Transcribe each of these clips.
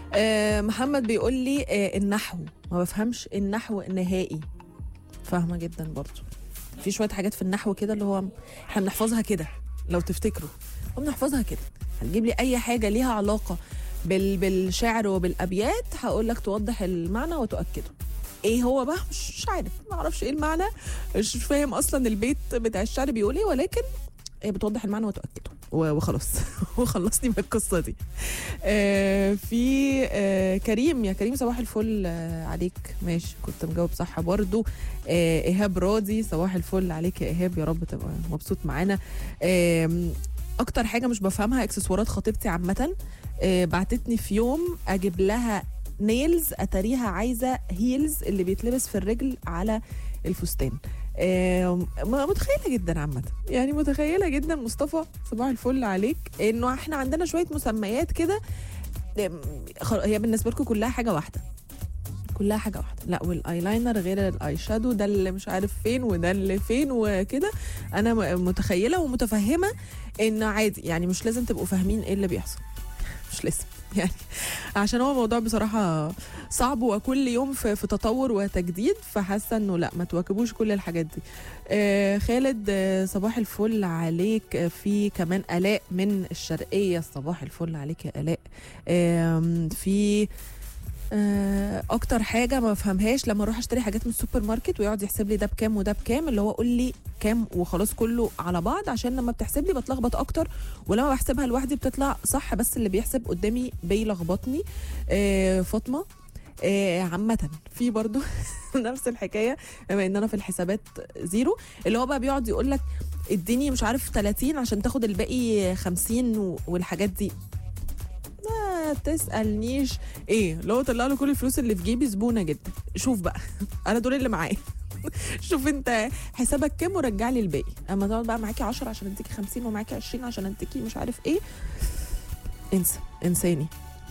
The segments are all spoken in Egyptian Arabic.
آه محمد بيقول لي آه النحو ما بفهمش النحو نهائي فاهمه جدا برضو في شويه حاجات في النحو كده اللي هو احنا بنحفظها كده لو تفتكروا وبنحفظها كده هتجيب لي اي حاجه ليها علاقه بال بالشعر وبالابيات هقول لك توضح المعنى وتؤكده ايه هو بقى مش مش عارف ما اعرفش ايه المعنى مش فاهم اصلا البيت بتاع الشعر بيقول ايه ولكن هي بتوضح المعنى وتؤكده و- وخلاص وخلصني من القصه دي آه في آه كريم يا كريم صباح الفل آه عليك ماشي كنت مجاوب صح برضو آه ايهاب راضي صباح الفل عليك يا ايهاب يا رب تبقى مبسوط معانا آم، اكتر حاجه مش بفهمها اكسسوارات خطيبتي عامه آه بعتتني في يوم اجيب لها نيلز اتاريها عايزه هيلز اللي بيتلبس في الرجل على الفستان آم، م- متخيله جدا عامه يعني متخيله جدا مصطفى صباح الفل عليك انه احنا عندنا شويه مسميات كده آم، خل- هي بالنسبه لكم كلها حاجه واحده كلها حاجه واحده لا والايلاينر غير الاي شادو ده اللي مش عارف فين وده اللي فين وكده انا م- متخيله ومتفهمه ان عادي يعني مش لازم تبقوا فاهمين ايه اللي بيحصل مش لازم يعني عشان هو موضوع بصراحه صعب وكل يوم في, في تطور وتجديد فحاسه انه لا ما تواكبوش كل الحاجات دي آه خالد آه صباح الفل عليك آه في كمان الاء من الشرقيه صباح الفل عليك يا الاء آم، في آه، اكتر حاجه ما بفهمهاش لما اروح اشتري حاجات من السوبر ماركت ويقعد يحسب لي ده بكام وده بكام اللي هو قول لي كام وخلاص كله على بعض عشان لما بتحسب لي بتلخبط اكتر ولما بحسبها لوحدي بتطلع صح بس اللي بيحسب قدامي بيلخبطني آه، فاطمه آه، عامة في برضو نفس الحكاية بما ان انا في الحسابات زيرو اللي هو بقى بيقعد يقول لك اديني مش عارف 30 عشان تاخد الباقي 50 و- والحاجات دي ما تسألنيش ايه لو طلع له كل الفلوس اللي في جيبي زبونة جدا شوف بقى انا دول اللي معايا شوف انت حسابك كام ورجع لي الباقي اما تقعد بقى معاكي 10 عشان اديكي 50 ومعاكي 20 عشان اديكي مش عارف ايه انسى انساني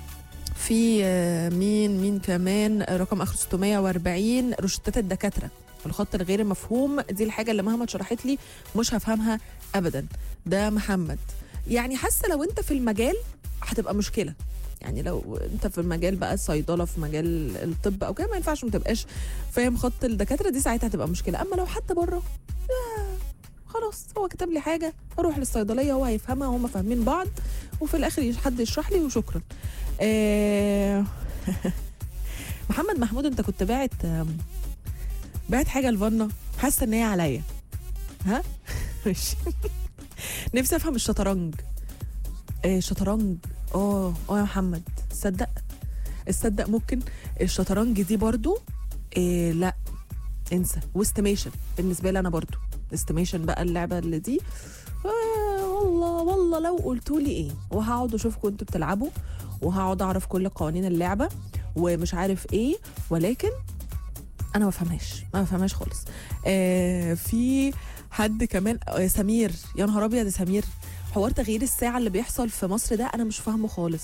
في آه، مين مين كمان رقم اخر 640 روشتات الدكاتره الخط الغير مفهوم دي الحاجه اللي مهما اتشرحت لي مش هفهمها ابدا ده محمد يعني حاسه لو انت في المجال هتبقى مشكله يعني لو انت في المجال بقى الصيدله في مجال الطب او كده ما ينفعش ما تبقاش فاهم خط الدكاتره دي ساعتها هتبقى مشكله اما لو حتى بره خلاص هو كتب لي حاجه اروح للصيدليه هو هيفهمها وهم فاهمين بعض وفي الاخر يش- حد يشرح لي وشكرا آه، محمد محمود انت كنت باعت آم، باعت حاجه لفنا حاسه ان هي عليا ها ماشي نفسي افهم الشطرنج آه، الشطرنج اه اه يا محمد تصدق تصدق ممكن الشطرنج دي برضو إيه لا انسى واستيميشن بالنسبه لي انا برضو استيميشن بقى اللعبه اللي دي آه والله والله لو قلتوا لي ايه وهقعد اشوفكم انتوا بتلعبوا وهقعد اعرف كل قوانين اللعبه ومش عارف ايه ولكن انا ما بفهمهاش ما بفهمهاش خالص آه في حد كمان آه سمير يا نهار ابيض يا سمير حوار تغيير الساعه اللي بيحصل في مصر ده انا مش فاهمه خالص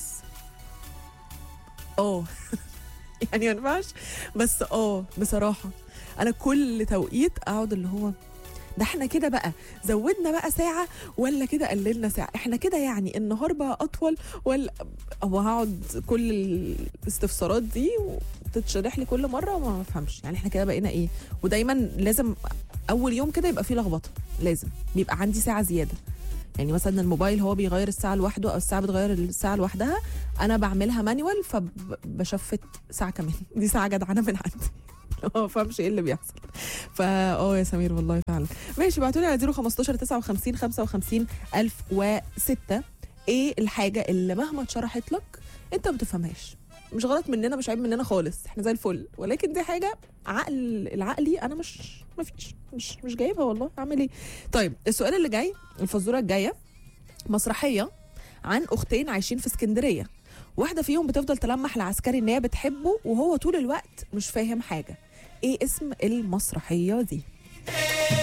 اه يعني ما ينفعش بس اه بصراحه انا كل توقيت اقعد اللي هو ده احنا كده بقى زودنا بقى ساعة ولا كده قللنا ساعة احنا كده يعني النهار بقى أطول ولا هو هقعد كل الاستفسارات دي وتتشرح لي كل مرة وما بفهمش يعني احنا كده بقينا ايه ودايما لازم أول يوم كده يبقى فيه لخبطة لازم بيبقى عندي ساعة زيادة يعني مثلا الموبايل هو بيغير الساعة لوحده أو الساعة بتغير الساعة لوحدها أنا بعملها مانيوال فبشفت ساعة كمان دي ساعة جدعانة من عندي ما بفهمش ايه اللي بيحصل فا اه يا سمير والله فعلا ماشي بعتوا لي على 015 59 55 1006 ايه الحاجه اللي مهما اتشرحت لك انت ما بتفهمهاش مش غلط مننا مش عيب مننا خالص احنا زي الفل ولكن دي حاجه عقل العقلي انا مش ما فيش مش مش جايبها والله اعمل ايه طيب السؤال اللي جاي الفزوره الجايه مسرحيه عن اختين عايشين في اسكندريه واحده فيهم بتفضل تلمح لعسكري ان هي بتحبه وهو طول الوقت مش فاهم حاجه ايه اسم المسرحيه دي